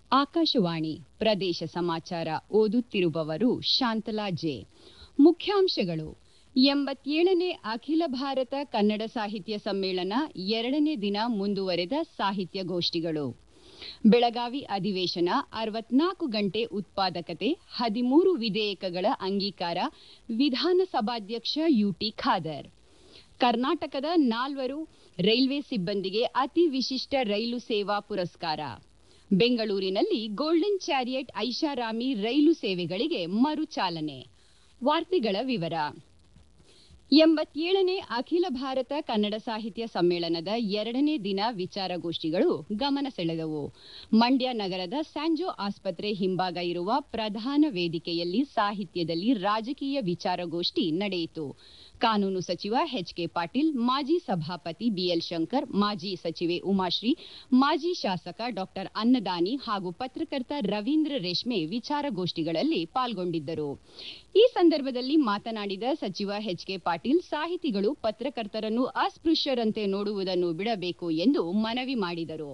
ಆಕಾಶವಾಣಿ ಪ್ರದೇಶ ಸಮಾಚಾರ ಓದುತ್ತಿರುವವರು ಶಾಂತಲಾ ಜೆ ಮುಖ್ಯಾಂಶಗಳು ಎಂಬತ್ತೇಳನೇ ಅಖಿಲ ಭಾರತ ಕನ್ನಡ ಸಾಹಿತ್ಯ ಸಮ್ಮೇಳನ ಎರಡನೇ ದಿನ ಮುಂದುವರೆದ ಸಾಹಿತ್ಯಗೋಷ್ಠಿಗಳು ಬೆಳಗಾವಿ ಅಧಿವೇಶನ ಅರವತ್ನಾಲ್ಕು ಗಂಟೆ ಉತ್ಪಾದಕತೆ ಹದಿಮೂರು ವಿಧೇಯಕಗಳ ಅಂಗೀಕಾರ ವಿಧಾನಸಭಾಧ್ಯಕ್ಷ ಯುಟಿ ಖಾದರ್ ಕರ್ನಾಟಕದ ನಾಲ್ವರು ರೈಲ್ವೆ ಸಿಬ್ಬಂದಿಗೆ ಅತಿ ವಿಶಿಷ್ಟ ರೈಲು ಸೇವಾ ಪುರಸ್ಕಾರ ಬೆಂಗಳೂರಿನಲ್ಲಿ ಗೋಲ್ಡನ್ ಚಾರಿಯಟ್ ಐಷಾರಾಮಿ ರೈಲು ಸೇವೆಗಳಿಗೆ ಮರುಚಾಲನೆ ವಾರ್ತೆಗಳ ವಿವರ ಎಂಬತ್ತೇಳನೇ ಅಖಿಲ ಭಾರತ ಕನ್ನಡ ಸಾಹಿತ್ಯ ಸಮ್ಮೇಳನದ ಎರಡನೇ ದಿನ ವಿಚಾರಗೋಷ್ಠಿಗಳು ಗಮನ ಸೆಳೆದವು ಮಂಡ್ಯ ನಗರದ ಸ್ಯಾಂಜೋ ಆಸ್ಪತ್ರೆ ಹಿಂಭಾಗ ಇರುವ ಪ್ರಧಾನ ವೇದಿಕೆಯಲ್ಲಿ ಸಾಹಿತ್ಯದಲ್ಲಿ ರಾಜಕೀಯ ವಿಚಾರಗೋಷ್ಠಿ ನಡೆಯಿತು ಕಾನೂನು ಸಚಿವ ಎಚ್ಕೆ ಪಾಟೀಲ್ ಮಾಜಿ ಸಭಾಪತಿ ಬಿಎಲ್ ಶಂಕರ್ ಮಾಜಿ ಸಚಿವೆ ಉಮಾಶ್ರೀ ಮಾಜಿ ಶಾಸಕ ಡಾಕ್ಟರ್ ಅನ್ನದಾನಿ ಹಾಗೂ ಪತ್ರಕರ್ತ ರವೀಂದ್ರ ರೇಷ್ಮೆ ವಿಚಾರಗೋಷ್ಠಿಗಳಲ್ಲಿ ಪಾಲ್ಗೊಂಡಿದ್ದರು ಈ ಸಂದರ್ಭದಲ್ಲಿ ಮಾತನಾಡಿದ ಸಚಿವ ಎಚ್ಕೆ ಪಾಟೀಲ್ ಸಾಹಿತಿಗಳು ಪತ್ರಕರ್ತರನ್ನು ಅಸ್ಪೃಶ್ಯರಂತೆ ನೋಡುವುದನ್ನು ಬಿಡಬೇಕು ಎಂದು ಮನವಿ ಮಾಡಿದರು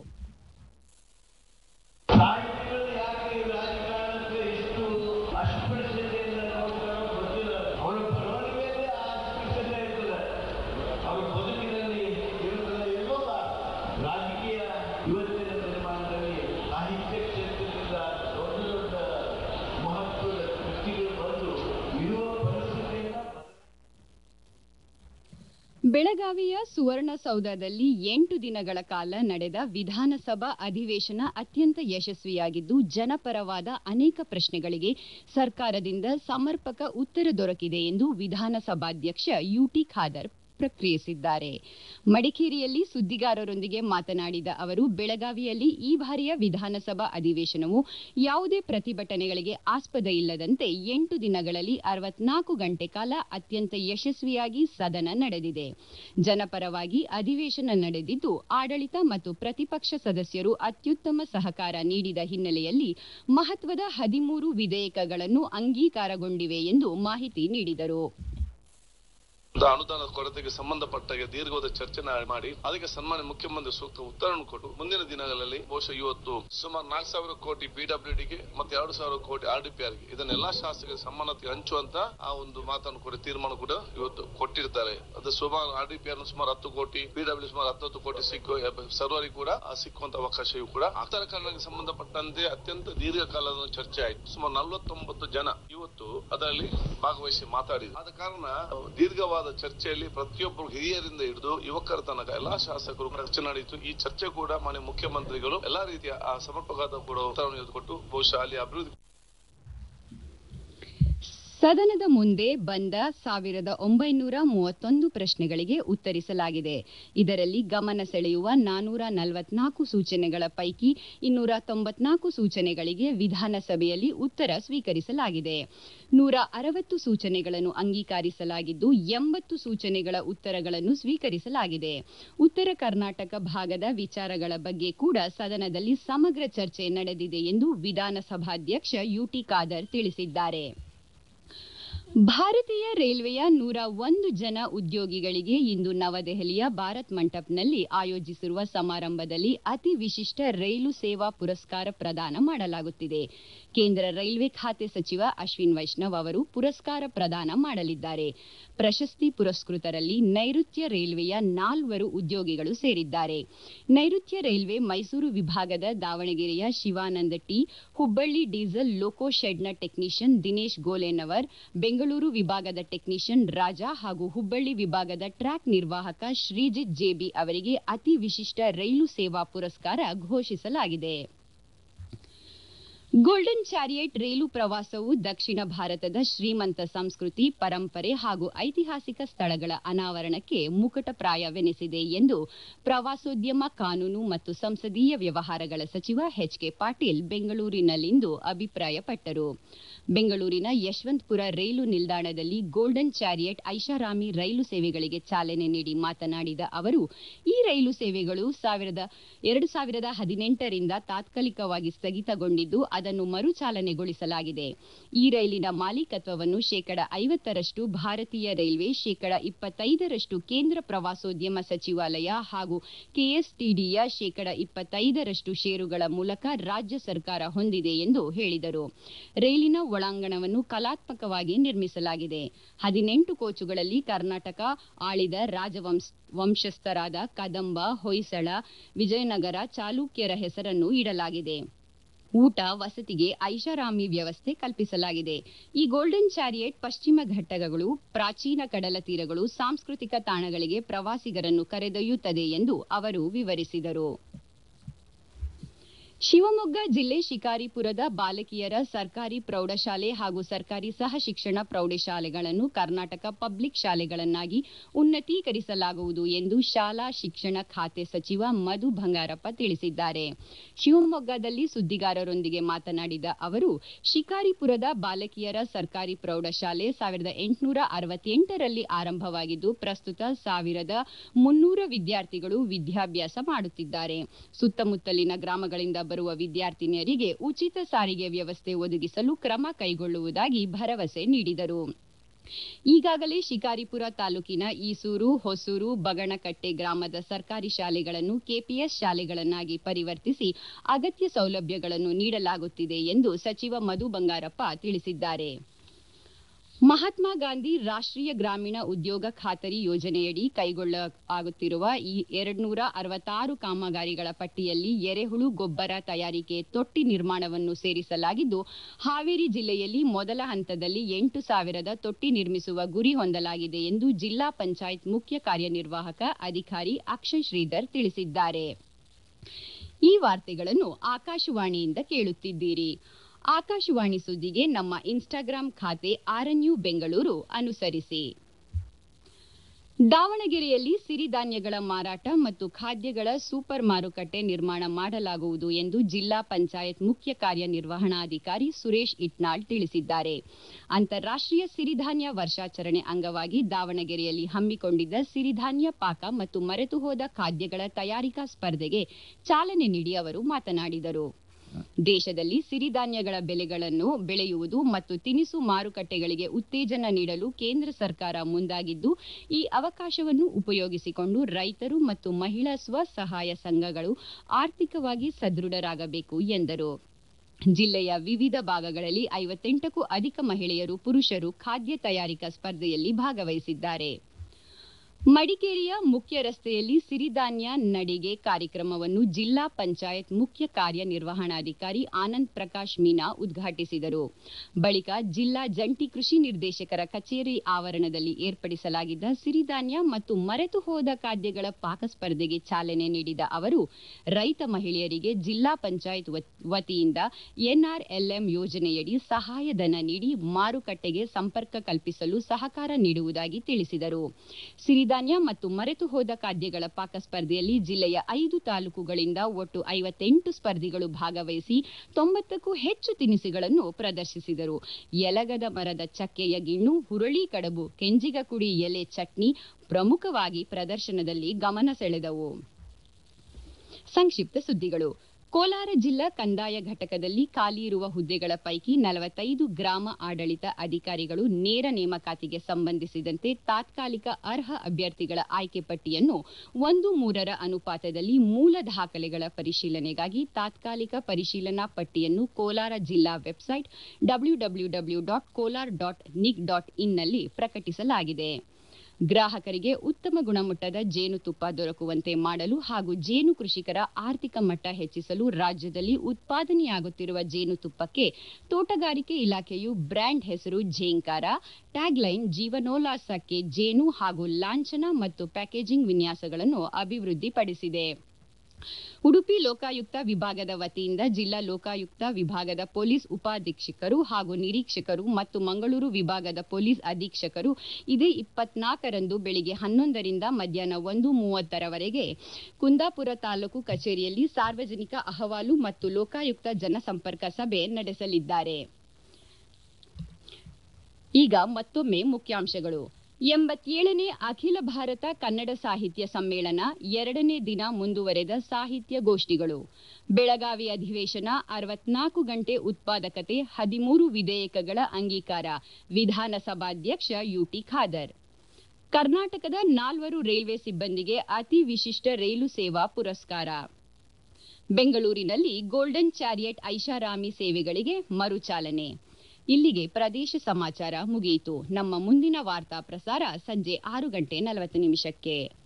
ಸಾಹಿತಿಗಳು ಯಾಕೆ ಈ ರಾಜಕಾರಣಕ್ಕೆ ಇಷ್ಟು ಅಸ್ಪೃಶ್ಯತೆಯಿಂದ ನೋಡ್ತಾರೋ ಗೊತ್ತಿಲ್ಲ ಅವರ ಬರವಣಿಗೆಯಲ್ಲಿ ಆ ಅಸ್ಪೃಶ್ಯತೆ ಇರ್ತದೆ ಅವರ ಬದುಕಿನಲ್ಲಿ ಇರುತ್ತದೆ ಇರೋಲ್ಲ ರಾಜಕೀಯ ಇವತ್ತಿನ ದಿನಮಾನದಲ್ಲಿ ಸಾಹಿತ್ಯ ಕ್ಷೇತ್ರದಿಂದ ದೊಡ್ಡ ದೊಡ್ಡ ಮಹತ್ವದ ವ್ಯಕ್ತಿಗಳು ಬಂದು ಇರುವ ಪರಿಸ್ಥಿತಿಯಿಂದ ಬೆಳಗಾವಿಯ ಸುವರ್ಣಸೌಧದಲ್ಲಿ ಎಂಟು ದಿನಗಳ ಕಾಲ ನಡೆದ ವಿಧಾನಸಭಾ ಅಧಿವೇಶನ ಅತ್ಯಂತ ಯಶಸ್ವಿಯಾಗಿದ್ದು ಜನಪರವಾದ ಅನೇಕ ಪ್ರಶ್ನೆಗಳಿಗೆ ಸರ್ಕಾರದಿಂದ ಸಮರ್ಪಕ ಉತ್ತರ ದೊರಕಿದೆ ಎಂದು ವಿಧಾನಸಭಾಧ್ಯಕ್ಷ ಯುಟಿ ಖಾದರ್ ಪ್ರಕ್ರಿಯಿಸಿದ್ದಾರೆ ಮಡಿಕೇರಿಯಲ್ಲಿ ಸುದ್ದಿಗಾರರೊಂದಿಗೆ ಮಾತನಾಡಿದ ಅವರು ಬೆಳಗಾವಿಯಲ್ಲಿ ಈ ಬಾರಿಯ ವಿಧಾನಸಭಾ ಅಧಿವೇಶನವು ಯಾವುದೇ ಪ್ರತಿಭಟನೆಗಳಿಗೆ ಆಸ್ಪದ ಇಲ್ಲದಂತೆ ಎಂಟು ದಿನಗಳಲ್ಲಿ ಅರವತ್ನಾಲ್ಕು ಗಂಟೆ ಕಾಲ ಅತ್ಯಂತ ಯಶಸ್ವಿಯಾಗಿ ಸದನ ನಡೆದಿದೆ ಜನಪರವಾಗಿ ಅಧಿವೇಶನ ನಡೆದಿದ್ದು ಆಡಳಿತ ಮತ್ತು ಪ್ರತಿಪಕ್ಷ ಸದಸ್ಯರು ಅತ್ಯುತ್ತಮ ಸಹಕಾರ ನೀಡಿದ ಹಿನ್ನೆಲೆಯಲ್ಲಿ ಮಹತ್ವದ ಹದಿಮೂರು ವಿಧೇಯಕಗಳನ್ನು ಅಂಗೀಕಾರಗೊಂಡಿವೆ ಎಂದು ಮಾಹಿತಿ ನೀಡಿದರು ಒಂದು ಅನುದಾನದ ಕೊರತೆಗೆ ಸಂಬಂಧಪಟ್ಟಾಗೆ ದೀರ್ಘವಾದ ಚರ್ಚೆ ಮಾಡಿ ಅದಕ್ಕೆ ಸನ್ಮಾನ್ಯ ಮುಖ್ಯಮಂತ್ರಿ ಸೂಕ್ತ ಉತ್ತರವನ್ನು ಕೊಟ್ಟು ಮುಂದಿನ ದಿನಗಳಲ್ಲಿ ಬಹುಶಃ ಇವತ್ತು ಸುಮಾರು ನಾಲ್ಕು ಸಾವಿರ ಕೋಟಿ ಪಿಡಬ್ಲ್ಯೂಡಿಗೆ ಮತ್ತೆ ಎರಡು ಸಾವಿರ ಕೋಟಿ ಆರ್ ಡಿ ಪಿ ಆರ್ಗೆ ಇದನ್ನೆಲ್ಲ ಶಾಸಕರ ಸಮಾನತೆ ಹಂಚುವಂತ ಆ ಒಂದು ಮಾತನ್ನು ಕೂಡ ತೀರ್ಮಾನ ಕೂಡ ಇವತ್ತು ಕೊಟ್ಟಿರ್ತಾರೆ ಅದು ಸುಮಾರು ಆರ್ ಡಿ ಪಿ ಆರ್ ಸುಮಾರು ಹತ್ತು ಕೋಟಿ ಪಿಡಬ್ಲ್ಯೂ ಸುಮಾರು ಹತ್ತತ್ತು ಕೋಟಿ ಸಿಕ್ಕು ಸರ್ವರಿಗೆ ಕೂಡ ಆ ಸಿಕ್ಕುವಂತ ಅವಕಾಶವೂ ಕೂಡ ಉತ್ತರ ಕನ್ನಡಕ್ಕೆ ಸಂಬಂಧಪಟ್ಟಂತೆ ಅತ್ಯಂತ ದೀರ್ಘಕಾಲದ ಚರ್ಚೆ ಆಯಿತು ಸುಮಾರು ನಲವತ್ತೊಂಬತ್ತು ಜನ ಇವತ್ತು ಅದರಲ್ಲಿ ಭಾಗವಹಿಸಿ ಮಾತಾಡಿದ್ರು ಆದ ಕಾರಣ ದೀರ್ಘವಾದ ಚರ್ಚೆಯಲ್ಲಿ ಪ್ರತಿಯೊಬ್ಬರು ಹಿರಿಯರಿಂದ ಹಿಡಿದು ಯುವಕರ ತನಕ ಎಲ್ಲಾ ಶಾಸಕರು ಚರ್ಚೆ ನಡೆಯಿತು ಈ ಚರ್ಚೆ ಕೂಡ ಮಾನ್ಯ ಮುಖ್ಯಮಂತ್ರಿಗಳು ಎಲ್ಲಾ ರೀತಿಯ ಆ ಸಮರ್ಪಕವಾದ ಕೂಡ ಉತ್ತರವನ್ನು ಕೊಟ್ಟು ಬಹುಶಃ ಅಲ್ಲಿ ಅಭಿವೃದ್ಧಿ ಸದನದ ಮುಂದೆ ಬಂದ ಸಾವಿರದ ಒಂಬೈನೂರ ಮೂವತ್ತೊಂದು ಪ್ರಶ್ನೆಗಳಿಗೆ ಉತ್ತರಿಸಲಾಗಿದೆ ಇದರಲ್ಲಿ ಗಮನ ಸೆಳೆಯುವ ನಾನೂರ ನಲವತ್ನಾಲ್ಕು ಸೂಚನೆಗಳ ಪೈಕಿ ಇನ್ನೂರ ತೊಂಬತ್ನಾಲ್ಕು ಸೂಚನೆಗಳಿಗೆ ವಿಧಾನಸಭೆಯಲ್ಲಿ ಉತ್ತರ ಸ್ವೀಕರಿಸಲಾಗಿದೆ ನೂರ ಅರವತ್ತು ಸೂಚನೆಗಳನ್ನು ಅಂಗೀಕರಿಸಲಾಗಿದ್ದು ಎಂಬತ್ತು ಸೂಚನೆಗಳ ಉತ್ತರಗಳನ್ನು ಸ್ವೀಕರಿಸಲಾಗಿದೆ ಉತ್ತರ ಕರ್ನಾಟಕ ಭಾಗದ ವಿಚಾರಗಳ ಬಗ್ಗೆ ಕೂಡ ಸದನದಲ್ಲಿ ಸಮಗ್ರ ಚರ್ಚೆ ನಡೆದಿದೆ ಎಂದು ವಿಧಾನಸಭಾಧ್ಯಕ್ಷ ಯುಟಿ ಖಾದರ್ ತಿಳಿಸಿದ್ದಾರೆ ಭಾರತೀಯ ರೈಲ್ವೆಯ ನೂರ ಒಂದು ಜನ ಉದ್ಯೋಗಿಗಳಿಗೆ ಇಂದು ನವದೆಹಲಿಯ ಭಾರತ್ ಮಂಟಪ್ನಲ್ಲಿ ಆಯೋಜಿಸಿರುವ ಸಮಾರಂಭದಲ್ಲಿ ಅತಿ ವಿಶಿಷ್ಟ ರೈಲು ಸೇವಾ ಪುರಸ್ಕಾರ ಪ್ರದಾನ ಮಾಡಲಾಗುತ್ತಿದೆ ಕೇಂದ್ರ ರೈಲ್ವೆ ಖಾತೆ ಸಚಿವ ಅಶ್ವಿನ್ ವೈಷ್ಣವ್ ಅವರು ಪುರಸ್ಕಾರ ಪ್ರದಾನ ಮಾಡಲಿದ್ದಾರೆ ಪ್ರಶಸ್ತಿ ಪುರಸ್ಕೃತರಲ್ಲಿ ನೈಋತ್ಯ ರೈಲ್ವೆಯ ನಾಲ್ವರು ಉದ್ಯೋಗಿಗಳು ಸೇರಿದ್ದಾರೆ ನೈಋತ್ಯ ರೈಲ್ವೆ ಮೈಸೂರು ವಿಭಾಗದ ದಾವಣಗೆರೆಯ Shivananda T Hubballi diesel loco ಶೆಡ್ನ ಟೆಕ್ನಿಷಿಯನ್ ದಿನೇಶ್ ಗೋಲೆನವರ್ ಬೆಂಗಳೂರು ವಿಭಾಗದ ಟೆಕ್ನಿಷಿಯನ್ ರಾಜಾ ಹಾಗೂ ಹುಬ್ಬಳ್ಳಿ ವಿಭಾಗದ ಟ್ರ್ಯಾಕ್ ನಿರ್ವಾಹಕ ಶ್ರೀಜಿತ್ ಜೆಬಿ ಅವರಿಗೆ ಅತಿ ವಿಶಿಷ್ಟ ರೈಲು ಸೇವಾ ಪುರಸ್ಕಾರ ಘೋಷಿಸಲಾಗಿದೆ ಗೋಲ್ಡನ್ ಚಾರಿಯಟ್ ರೈಲು ಪ್ರವಾಸವು ದಕ್ಷಿಣ ಭಾರತದ ಶ್ರೀಮಂತ ಸಂಸ್ಕೃತಿ ಪರಂಪರೆ ಹಾಗೂ ಐತಿಹಾಸಿಕ ಸ್ಥಳಗಳ ಅನಾವರಣಕ್ಕೆ ಮುಕಟಪ್ರಾಯವೆನಿಸಿದೆ ಎಂದು ಪ್ರವಾಸೋದ್ಯಮ ಕಾನೂನು ಮತ್ತು ಸಂಸದೀಯ ವ್ಯವಹಾರಗಳ ಸಚಿವ ಎಚ್ಕೆ ಪಾಟೀಲ್ ಬೆಂಗಳೂರಿನಲ್ಲಿಂದು ಅಭಿಪ್ರಾಯಪಟ್ಟರು ಬೆಂಗಳೂರಿನ ಯಶವಂತಪುರ ರೈಲು ನಿಲ್ದಾಣದಲ್ಲಿ ಗೋಲ್ಡನ್ ಚಾರಿಯಟ್ ಐಷಾರಾಮಿ ರೈಲು ಸೇವೆಗಳಿಗೆ ಚಾಲನೆ ನೀಡಿ ಮಾತನಾಡಿದ ಅವರು ಈ ರೈಲು ಸೇವೆಗಳು ಸಾವಿರದ ಎರಡು ಸಾವಿರದ ಹದಿನೆಂಟರಿಂದ ತಾತ್ಕಾಲಿಕವಾಗಿ ಸ್ಥಗಿತಗೊಂಡಿದ್ದು ಅದನ್ನು ಮರುಚಾಲನೆಗೊಳಿಸಲಾಗಿದೆ ಈ ರೈಲಿನ ಮಾಲೀಕತ್ವವನ್ನು ಶೇಕಡ ಐವತ್ತರಷ್ಟು ಭಾರತೀಯ ರೈಲ್ವೆ ಶೇಕಡ ಇಪ್ಪತ್ತೈದರಷ್ಟು ಕೇಂದ್ರ ಪ್ರವಾಸೋದ್ಯಮ ಸಚಿವಾಲಯ ಹಾಗೂ ಕೆಎಸ್ಟಿಡಿಯ ಶೇಕಡ ಇಪ್ಪತ್ತೈದರಷ್ಟು ಷೇರುಗಳ ಮೂಲಕ ರಾಜ್ಯ ಸರ್ಕಾರ ಹೊಂದಿದೆ ಎಂದು ಹೇಳಿದರು ರೈಲಿನ ಒಳಾಂಗಣವನ್ನು ಕಲಾತ್ಮಕವಾಗಿ ನಿರ್ಮಿಸಲಾಗಿದೆ ಹದಿನೆಂಟು ಕೋಚುಗಳಲ್ಲಿ ಕರ್ನಾಟಕ ಆಳಿದ ರಾಜವಂಶ ವಂಶಸ್ಥರಾದ ಕದಂಬ ಹೊಯ್ಸಳ ವಿಜಯನಗರ ಚಾಲುಕ್ಯರ ಹೆಸರನ್ನು ಇಡಲಾಗಿದೆ ಊಟ ವಸತಿಗೆ ಐಷಾರಾಮಿ ವ್ಯವಸ್ಥೆ ಕಲ್ಪಿಸಲಾಗಿದೆ ಈ ಗೋಲ್ಡನ್ ಚಾರಿಯೇಟ್ ಪಶ್ಚಿಮ ಘಟ್ಟಗಳು ಪ್ರಾಚೀನ ಕಡಲ ತೀರಗಳು ಸಾಂಸ್ಕೃತಿಕ ತಾಣಗಳಿಗೆ ಪ್ರವಾಸಿಗರನ್ನು ಕರೆದೊಯ್ಯುತ್ತದೆ ಎಂದು ಅವರು ವಿವರಿಸಿದರು ಶಿವಮೊಗ್ಗ ಜಿಲ್ಲೆ ಶಿಕಾರಿಪುರದ ಬಾಲಕಿಯರ ಸರ್ಕಾರಿ ಪ್ರೌಢಶಾಲೆ ಹಾಗೂ ಸರ್ಕಾರಿ ಸಹ ಶಿಕ್ಷಣ ಪ್ರೌಢಶಾಲೆಗಳನ್ನು ಕರ್ನಾಟಕ ಪಬ್ಲಿಕ್ ಶಾಲೆಗಳನ್ನಾಗಿ ಉನ್ನತೀಕರಿಸಲಾಗುವುದು ಎಂದು ಶಾಲಾ ಶಿಕ್ಷಣ ಖಾತೆ ಸಚಿವ ಮಧು ಬಂಗಾರಪ್ಪ ತಿಳಿಸಿದ್ದಾರೆ ಶಿವಮೊಗ್ಗದಲ್ಲಿ ಸುದ್ದಿಗಾರರೊಂದಿಗೆ ಮಾತನಾಡಿದ ಅವರು ಶಿಕಾರಿಪುರದ ಬಾಲಕಿಯರ ಸರ್ಕಾರಿ ಪ್ರೌಢಶಾಲೆ ಸಾವಿರದ ಎಂಟುನೂರ ಅರವತ್ತೆಂಟರಲ್ಲಿ ಆರಂಭವಾಗಿದ್ದು ಪ್ರಸ್ತುತ ಸಾವಿರದ ಮುನ್ನೂರ ವಿದ್ಯಾರ್ಥಿಗಳು ವಿದ್ಯಾಭ್ಯಾಸ ಮಾಡುತ್ತಿದ್ದಾರೆ ಸುತ್ತಮುತ್ತಲಿನ ಗ್ರಾಮಗಳಿಂದ ಬರುವ ವಿದ್ಯಾರ್ಥಿನಿಯರಿಗೆ ಉಚಿತ ಸಾರಿಗೆ ವ್ಯವಸ್ಥೆ ಒದಗಿಸಲು ಕ್ರಮ ಕೈಗೊಳ್ಳುವುದಾಗಿ ಭರವಸೆ ನೀಡಿದರು ಈಗಾಗಲೇ ಶಿಕಾರಿಪುರ ತಾಲೂಕಿನ ಈಸೂರು ಹೊಸೂರು ಬಗಣಕಟ್ಟೆ ಗ್ರಾಮದ ಸರ್ಕಾರಿ ಶಾಲೆಗಳನ್ನು ಕೆಪಿಎಸ್ ಶಾಲೆಗಳನ್ನಾಗಿ ಪರಿವರ್ತಿಸಿ ಅಗತ್ಯ ಸೌಲಭ್ಯಗಳನ್ನು ನೀಡಲಾಗುತ್ತಿದೆ ಎಂದು ಸಚಿವ ಮಧು ಬಂಗಾರಪ್ಪ ತಿಳಿಸಿದ್ದಾರೆ ಮಹಾತ್ಮ ಗಾಂಧಿ ರಾಷ್ಟ್ರೀಯ ಗ್ರಾಮೀಣ ಉದ್ಯೋಗ ಖಾತರಿ ಯೋಜನೆಯಡಿ ಕೈಗೊಳ್ಳಲಾಗುತ್ತಿರುವ ಈ ಎರಡ್ನೂರ ಅರವತ್ತಾರು ಕಾಮಗಾರಿಗಳ ಪಟ್ಟಿಯಲ್ಲಿ ಎರೆಹುಳು ಗೊಬ್ಬರ ತಯಾರಿಕೆ ತೊಟ್ಟಿ ನಿರ್ಮಾಣವನ್ನು ಸೇರಿಸಲಾಗಿದ್ದು ಹಾವೇರಿ ಜಿಲ್ಲೆಯಲ್ಲಿ ಮೊದಲ ಹಂತದಲ್ಲಿ ಎಂಟು ಸಾವಿರದ ತೊಟ್ಟಿ ನಿರ್ಮಿಸುವ ಗುರಿ ಹೊಂದಲಾಗಿದೆ ಎಂದು ಜಿಲ್ಲಾ ಪಂಚಾಯತ್ ಮುಖ್ಯ ಕಾರ್ಯನಿರ್ವಾಹಕ ಅಧಿಕಾರಿ ಅಕ್ಷಯ್ ಶ್ರೀಧರ್ ತಿಳಿಸಿದ್ದಾರೆ ಈ ವಾರ್ತೆಗಳನ್ನು ಆಕಾಶವಾಣಿಯಿಂದ ಕೇಳುತ್ತಿದ್ದೀರಿ ಆಕಾಶವಾಣಿ ಸುದ್ದಿಗೆ ನಮ್ಮ ಇನ್ಸ್ಟಾಗ್ರಾಂ ಖಾತೆ ಆರ್ಎನ್ಯು ಬೆಂಗಳೂರು ಅನುಸರಿಸಿ ದಾವಣಗೆರೆಯಲ್ಲಿ ಸಿರಿಧಾನ್ಯಗಳ ಮಾರಾಟ ಮತ್ತು ಖಾದ್ಯಗಳ ಸೂಪರ್ ಮಾರುಕಟ್ಟೆ ನಿರ್ಮಾಣ ಮಾಡಲಾಗುವುದು ಎಂದು ಜಿಲ್ಲಾ ಪಂಚಾಯತ್ ಮುಖ್ಯ ಕಾರ್ಯನಿರ್ವಹಣಾಧಿಕಾರಿ ಸುರೇಶ್ ಇಟ್ನಾಳ್ ತಿಳಿಸಿದ್ದಾರೆ ಅಂತಾರಾಷ್ಟ್ರೀಯ ಸಿರಿಧಾನ್ಯ ವರ್ಷಾಚರಣೆ ಅಂಗವಾಗಿ ದಾವಣಗೆರೆಯಲ್ಲಿ ಹಮ್ಮಿಕೊಂಡಿದ್ದ ಸಿರಿಧಾನ್ಯ ಪಾಕ ಮತ್ತು ಮರೆತು ಹೋದ ಖಾದ್ಯಗಳ ತಯಾರಿಕಾ ಸ್ಪರ್ಧೆಗೆ ಚಾಲನೆ ನೀಡಿ ಅವರು ಮಾತನಾಡಿದರು ದೇಶದಲ್ಲಿ ಸಿರಿಧಾನ್ಯಗಳ ಬೆಲೆಗಳನ್ನು ಬೆಳೆಯುವುದು ಮತ್ತು ತಿನಿಸು ಮಾರುಕಟ್ಟೆಗಳಿಗೆ ಉತ್ತೇಜನ ನೀಡಲು ಕೇಂದ್ರ ಸರ್ಕಾರ ಮುಂದಾಗಿದ್ದು ಈ ಅವಕಾಶವನ್ನು ಉಪಯೋಗಿಸಿಕೊಂಡು ರೈತರು ಮತ್ತು ಮಹಿಳಾ ಸ್ವಸಹಾಯ ಸಂಘಗಳು ಆರ್ಥಿಕವಾಗಿ ಸದೃಢರಾಗಬೇಕು ಎಂದರು ಜಿಲ್ಲೆಯ ವಿವಿಧ ಭಾಗಗಳಲ್ಲಿ ಐವತ್ತೆಂಟಕ್ಕೂ ಅಧಿಕ ಮಹಿಳೆಯರು ಪುರುಷರು ಖಾದ್ಯ ತಯಾರಿಕಾ ಸ್ಪರ್ಧೆಯಲ್ಲಿ ಭಾಗವಹಿಸಿದ್ದಾರೆ ಮಡಿಕೇರಿಯ ಮುಖ್ಯ ರಸ್ತೆಯಲ್ಲಿ ಸಿರಿಧಾನ್ಯ ನಡಿಗೆ ಕಾರ್ಯಕ್ರಮವನ್ನು ಜಿಲ್ಲಾ ಪಂಚಾಯತ್ ಮುಖ್ಯ ಕಾರ್ಯನಿರ್ವಹಣಾಧಿಕಾರಿ ಆನಂದ್ ಪ್ರಕಾಶ್ ಮೀನಾ ಉದ್ಘಾಟಿಸಿದರು ಬಳಿಕ ಜಿಲ್ಲಾ ಜಂಟಿ ಕೃಷಿ ನಿರ್ದೇಶಕರ ಕಚೇರಿ ಆವರಣದಲ್ಲಿ ಏರ್ಪಡಿಸಲಾಗಿದ್ದ ಸಿರಿಧಾನ್ಯ ಮತ್ತು ಮರೆತು ಹೋದ ಖಾದ್ಯಗಳ ಪಾಕ ಸ್ಪರ್ಧೆಗೆ ಚಾಲನೆ ನೀಡಿದ ಅವರು ರೈತ ಮಹಿಳೆಯರಿಗೆ ಜಿಲ್ಲಾ ಪಂಚಾಯತ್ ವತಿಯಿಂದ ಎನ್ಆರ್ಎಲ್ಎಂ ಯೋಜನೆಯಡಿ ಸಹಾಯಧನ ನೀಡಿ ಮಾರುಕಟ್ಟೆಗೆ ಸಂಪರ್ಕ ಕಲ್ಪಿಸಲು ಸಹಕಾರ ನೀಡುವುದಾಗಿ ತಿಳಿಸಿದರು ಸಿರಿಧಾನ್ಯ ಮತ್ತು ಮರೆತು ಹೋದ ಖಾದ್ಯಗಳ ಪಾಕ ಸ್ಪರ್ಧೆಯಲ್ಲಿ ಜಿಲ್ಲೆಯ ಐದು ತಾಲೂಕುಗಳಿಂದ ಒಟ್ಟು ಐವತ್ತೆಂಟು ಸ್ಪರ್ಧಿಗಳು ಭಾಗವಹಿಸಿ ತೊಂಬತ್ತಕ್ಕೂ ಹೆಚ್ಚು ತಿನಿಸುಗಳನ್ನು ಪ್ರದರ್ಶಿಸಿದರು ಎಲಗದ ಮರದ ಚಕ್ಕೆಯ ಗಿಣ್ಣು ಹುರುಳಿ ಕಡಬು ಕೆಂಜಿಗ ಕುಡಿ ಎಲೆ ಚಟ್ನಿ ಪ್ರಮುಖವಾಗಿ ಪ್ರದರ್ಶನದಲ್ಲಿ ಗಮನ ಸೆಳೆದವು ಸಂಕ್ಷಿಪ್ತ ಸುದ್ದಿಗಳು ಕೋಲಾರ ಜಿಲ್ಲಾ ಕಂದಾಯ ಘಟಕದಲ್ಲಿ ಖಾಲಿ ಇರುವ ಹುದ್ದೆಗಳ ಪೈಕಿ ನಲವತ್ತೈದು ಗ್ರಾಮ ಆಡಳಿತ ಅಧಿಕಾರಿಗಳು ನೇರ ನೇಮಕಾತಿಗೆ ಸಂಬಂಧಿಸಿದಂತೆ ತಾತ್ಕಾಲಿಕ ಅರ್ಹ ಅಭ್ಯರ್ಥಿಗಳ ಆಯ್ಕೆ ಪಟ್ಟಿಯನ್ನು ಒಂದು ಮೂರರ ಅನುಪಾತದಲ್ಲಿ ಮೂಲ ದಾಖಲೆಗಳ ಪರಿಶೀಲನೆಗಾಗಿ ತಾತ್ಕಾಲಿಕ ಪರಿಶೀಲನಾ ಪಟ್ಟಿಯನ್ನು ಕೋಲಾರ ಜಿಲ್ಲಾ website W W W dot Kolar dot nic dot ಇನ್ನಲ್ಲಿ ಪ್ರಕಟಿಸಲಾಗಿದೆ ಗ್ರಾಹಕರಿಗೆ ಉತ್ತಮ ಗುಣಮಟ್ಟದ ಜೇನುತುಪ್ಪ ದೊರಕುವಂತೆ ಮಾಡಲು ಹಾಗೂ ಜೇನು ಕೃಷಿಕರ ಆರ್ಥಿಕ ಮಟ್ಟ ಹೆಚ್ಚಿಸಲು ರಾಜ್ಯದಲ್ಲಿ ಉತ್ಪಾದನೆಯಾಗುತ್ತಿರುವ ಜೇನುತುಪ್ಪಕ್ಕೆ ತೋಟಗಾರಿಕೆ ಇಲಾಖೆಯು ಬ್ರ್ಯಾಂಡ್ ಹೆಸರು ಝೇಂಕಾರ ಟ್ಯಾಗ್ಲೈನ್ ಜೀವನೋಲ್ಲಾಸಕ್ಕೆ ಜೇನು ಹಾಗೂ ಲಾಂಛನ ಮತ್ತು ಪ್ಯಾಕೇಜಿಂಗ್ ವಿನ್ಯಾಸಗಳನ್ನು ಅಭಿವೃದ್ಧಿಪಡಿಸಿದೆ ಉಡುಪಿ ಲೋಕಾಯುಕ್ತ ವಿಭಾಗದ ವತಿಯಿಂದ ಜಿಲ್ಲಾ ಲೋಕಾಯುಕ್ತ ವಿಭಾಗದ ಪೊಲೀಸ್ ಉಪಾಧೀಕ್ಷಕರು ಹಾಗೂ ನಿರೀಕ್ಷಕರು ಮತ್ತು ಮಂಗಳೂರು ವಿಭಾಗದ ಪೊಲೀಸ್ ಅಧೀಕ್ಷಕರು ಇದೇ ಇಪ್ಪತ್ನಾಲ್ಕರಂದು ಬೆಳಿಗ್ಗೆ ಹನ್ನೊಂದರಿಂದ ಮಧ್ಯಾಹ್ನ ಒಂದು ಮೂವತ್ತರವರೆಗೆ ಕುಂದಾಪುರ ತಾಲೂಕು ಕಚೇರಿಯಲ್ಲಿ ಸಾರ್ವಜನಿಕ ಅಹವಾಲು ಮತ್ತು ಲೋಕಾಯುಕ್ತ ಜನಸಂಪರ್ಕ ಸಭೆ ನಡೆಸಲಿದ್ದಾರೆ ಈಗ ಮತ್ತೊಮ್ಮೆ ಮುಖ್ಯಾಂಶಗಳು ಎಂಬತ್ತೇಳನೇ ಅಖಿಲ ಭಾರತ ಕನ್ನಡ ಸಾಹಿತ್ಯ ಸಮ್ಮೇಳನ ಎರಡನೇ ದಿನ ಮುಂದುವರೆದ ಸಾಹಿತ್ಯ ಗೋಷ್ಠಿಗಳು ಬೆಳಗಾವಿ ಅಧಿವೇಶನ ಅರವತ್ನಾಲ್ಕು ಗಂಟೆ ಉತ್ಪಾದಕತೆ ಹದಿಮೂರು ವಿಧೇಯಕಗಳ ಅಂಗೀಕಾರ ವಿಧಾನಸಭಾಧ್ಯಕ್ಷ ಯುಟಿ ಖಾದರ್ ಕರ್ನಾಟಕದ ನಾಲ್ವರು ರೈಲ್ವೆ ಸಿಬ್ಬಂದಿಗೆ ಅತಿ ವಿಶಿಷ್ಟ ರೈಲು ಸೇವಾ ಪುರಸ್ಕಾರ ಬೆಂಗಳೂರಿನಲ್ಲಿ ಗೋಲ್ಡನ್ ಚಾರಿಯಟ್ ಐಷಾರಾಮಿ ಸೇವೆಗಳಿಗೆ ಮರುಚಾಲನೆ ಇಲ್ಲಿಗೆ ಪ್ರದೇಶ ಸಮಾಚಾರ ಮುಗಿಯಿತು ನಮ್ಮ ಮುಂದಿನ ವಾರ್ತಾ ಪ್ರಸಾರ ಸಂಜೆ ಆರು ಗಂಟೆ ನಲವತ್ತು ನಿಮಿಷಕ್ಕೆ